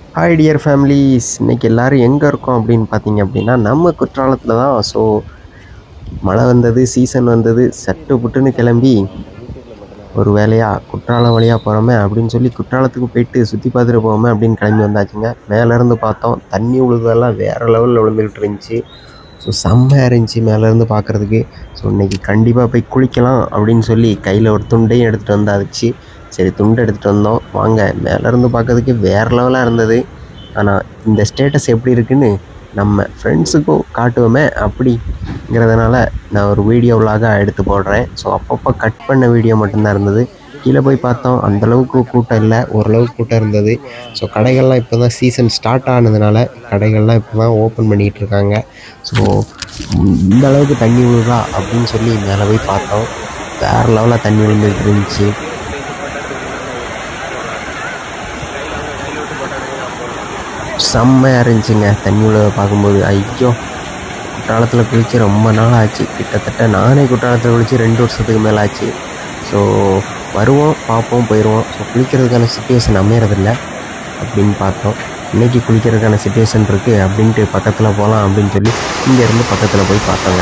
hi dear families இன்னைக்கு எல்லோரும் எங்கே இருக்கோம் அப்படின்னு பார்த்தீங்க அப்படின்னா நம்ம குற்றாலத்தில் தான் ஸோ மழை வந்தது சீசன் வந்தது சட்டு புட்டுன்னு கிளம்பி ஒரு வேலையாக குற்றாலம் வழியாக போகிறோமே அப்படின்னு சொல்லி குற்றாலத்துக்கு போயிட்டு சுற்றி பார்த்துட்டு போவோமே அப்படின்னு கிளம்பி வந்தாச்சுங்க மேலேருந்து பார்த்தோம் தண்ணி உழுதெல்லாம் வேறு லெவலில் விழுந்துக்கிட்டு இருந்துச்சு ஸோ செம்மையாக இருந்துச்சு மேலேருந்து பார்க்குறதுக்கு ஸோ இன்றைக்கி கண்டிப்பாக போய் குளிக்கலாம் அப்படின்னு சொல்லி கையில் ஒரு துண்டையும் எடுத்துகிட்டு வந்தாச்சு சரி துண்டு எடுத்துகிட்டு வந்தோம் வாங்க மேலேருந்து பார்க்கறதுக்கு வேறு லெவலாக இருந்தது ஆனால் இந்த ஸ்டேட்டஸ் எப்படி இருக்குன்னு நம்ம ஃப்ரெண்ட்ஸுக்கும் காட்டுவோமே அப்படிங்கிறதுனால நான் ஒரு வீடியோ விலாகாக எடுத்து போடுறேன் ஸோ அப்பப்போ கட் பண்ண வீடியோ மட்டும்தான் இருந்தது கீழே போய் பார்த்தோம் அந்தளவுக்கு கூட்டம் இல்லை ஓரளவுக்கு கூட்டம் இருந்தது ஸோ கடைகள்லாம் இப்போ தான் சீசன் ஸ்டார்ட் ஆனதுனால கடைகள்லாம் இப்போ தான் ஓப்பன் பண்ணிகிட்டு இருக்காங்க ஸோ இந்த அளவுக்கு தண்ணி விழுதா அப்படின்னு சொல்லி மேலே போய் பார்த்தோம் வேறு லெவலில் தண்ணி விழுந்துட்டு இருந்துச்சு செம்மையாக இருந்துச்சுங்க தண்ணி உள்ள பார்க்கும்போது ஐயோ குற்றாலத்தில் குளித்து ரொம்ப நாள் ஆச்சு கிட்டத்தட்ட நானே குற்றாலத்தில் குளித்து ரெண்டு வருஷத்துக்கு மேலே ஆச்சு ஸோ வருவோம் பார்ப்போம் போயிடுவோம் ஸோ குளிக்கிறதுக்கான சுச்சுவேஷன் அமையறதில்ல அப்படின்னு பார்த்தோம் இன்றைக்கி குளிக்கிறதுக்கான சுச்சுவேஷன் இருக்குது அப்படின்ட்டு பக்கத்தில் போகலாம் அப்படின்னு சொல்லி இங்கேருந்து பக்கத்தில் போய் பார்த்தோங்க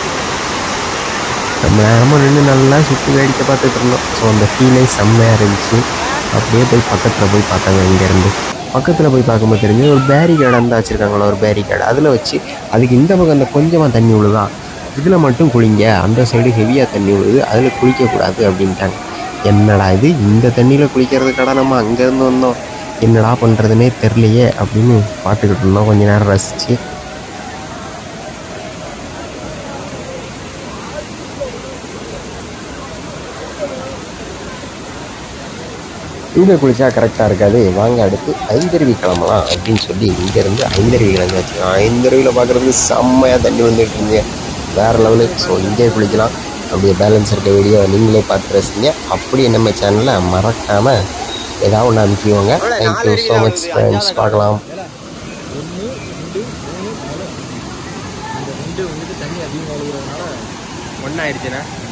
ரொம்ப நேரமாக நின்று நல்லா சுற்றி வேடிக்கை பார்த்துட்டு இருந்தோம் ஸோ அந்த ஃபீலே செம்மையாக இருந்துச்சு அப்படியே போய் பக்கத்தில் போய் பார்த்தாங்க இங்கேருந்து பக்கத்தில் போய் பார்க்கும்போது தெரிஞ்சு ஒரு பேரிகேடு இருந்தால் வச்சுருக்காங்களா ஒரு பேரிகேடு அதில் வச்சு அதுக்கு இந்த பக்கம் அந்த கொஞ்சமாக தண்ணி விழுதா இதில் மட்டும் குளிங்க அந்த சைடு ஹெவியாக தண்ணி விழுது அதில் குளிக்கக்கூடாது அப்படின்ட்டாங்க என்னடா இது இந்த தண்ணியில் குளிக்கிறதுக்கடா நம்ம அங்கேருந்து வந்தோம் என்னடா பண்ணுறதுனே தெரிலையே அப்படின்னு பார்த்துக்கிட்டு இருந்தோம் கொஞ்ச நேரம் ரசித்து இங்கே குளிச்சா கரெக்டாக இருக்காது வாங்க அடுத்து ஐந்தருவி கிளம்பலாம் அப்படின்னு சொல்லி இங்கேருந்து ஐந்தருவி கிளம்பியாச்சு ஐந்தருவியில் பார்க்குறதுக்கு செம்மையாக தண்ணி வந்துட்டு இருந்துச்சு வேறு லெவலு ஸோ இங்கே குளிக்கலாம் அப்படியே பேலன்ஸ் இருக்க வீடியோ நீங்களே பார்த்து ரசிங்க அப்படியே நம்ம சேனலில் மறக்காமல் ஏதாவது ஒன்று அனுப்பிடுவாங்க தேங்க்யூ ஸோ மச் ஃப்ரெண்ட்ஸ் பார்க்கலாம் ஒன்று ரெண்டு மூணு நாலு இந்த ரெண்டு வந்துட்டு தண்ணி அதிகமாக விழுகிறதுனால ஒன்றாயிருச்சுண்ணே